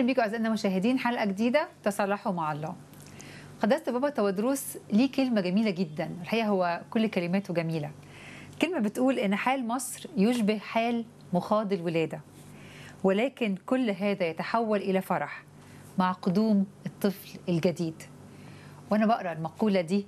بيكم اعزائنا المشاهدين حلقه جديده تصالحوا مع الله قداسه بابا تودروس ليه كلمه جميله جدا الحقيقه هو كل كلماته جميله كلمه بتقول ان حال مصر يشبه حال مخاض الولاده ولكن كل هذا يتحول الى فرح مع قدوم الطفل الجديد وانا بقرا المقوله دي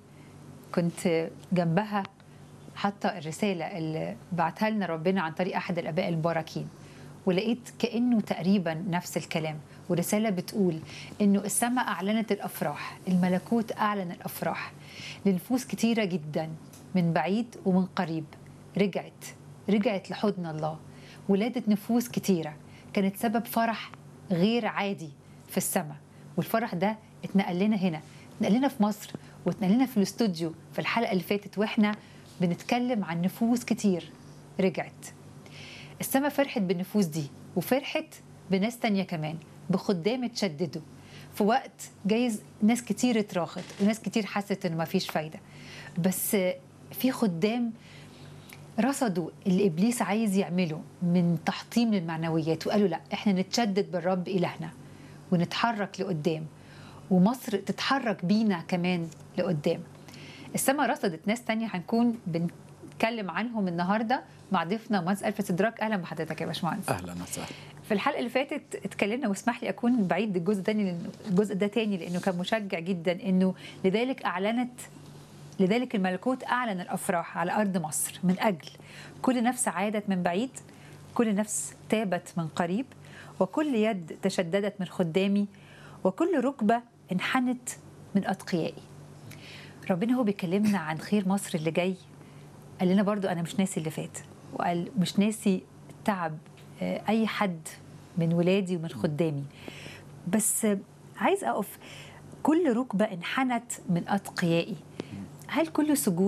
كنت جنبها حاطه الرساله اللي بعتها لنا ربنا عن طريق احد الاباء المباركين ولقيت كانه تقريبا نفس الكلام ورساله بتقول انه السماء اعلنت الافراح الملكوت اعلن الافراح لنفوس كتيره جدا من بعيد ومن قريب رجعت رجعت لحضن الله ولاده نفوس كتيره كانت سبب فرح غير عادي في السماء والفرح ده اتنقل لنا هنا اتنقل لنا في مصر واتنقل لنا في الاستوديو في الحلقه اللي فاتت واحنا بنتكلم عن نفوس كتير رجعت السما فرحت بالنفوس دي وفرحت بناس تانية كمان بخدام اتشددوا في وقت جايز ناس كتير اتراخت وناس كتير حست انه مفيش فايدة بس في خدام رصدوا اللي ابليس عايز يعمله من تحطيم للمعنويات وقالوا لا احنا نتشدد بالرب الهنا ونتحرك لقدام ومصر تتحرك بينا كمان لقدام السما رصدت ناس تانية هنكون بنتكلم عنهم النهارده مع ضيفنا مهندس الف سدراك اهلا بحضرتك يا باشمهندس اهلا وسهلا في الحلقه اللي فاتت اتكلمنا واسمح لي اكون بعيد الجزء تاني لأن الجزء ده تاني لانه كان مشجع جدا انه لذلك اعلنت لذلك الملكوت اعلن الافراح على ارض مصر من اجل كل نفس عادت من بعيد كل نفس تابت من قريب وكل يد تشددت من خدامي وكل ركبه انحنت من اتقيائي ربنا هو بيكلمنا عن خير مصر اللي جاي قال لنا برضو انا مش ناسي اللي فات وقال مش ناسي تعب اي حد من ولادي ومن خدامي بس عايز اقف كل ركبه انحنت من اتقيائي هل كل سجود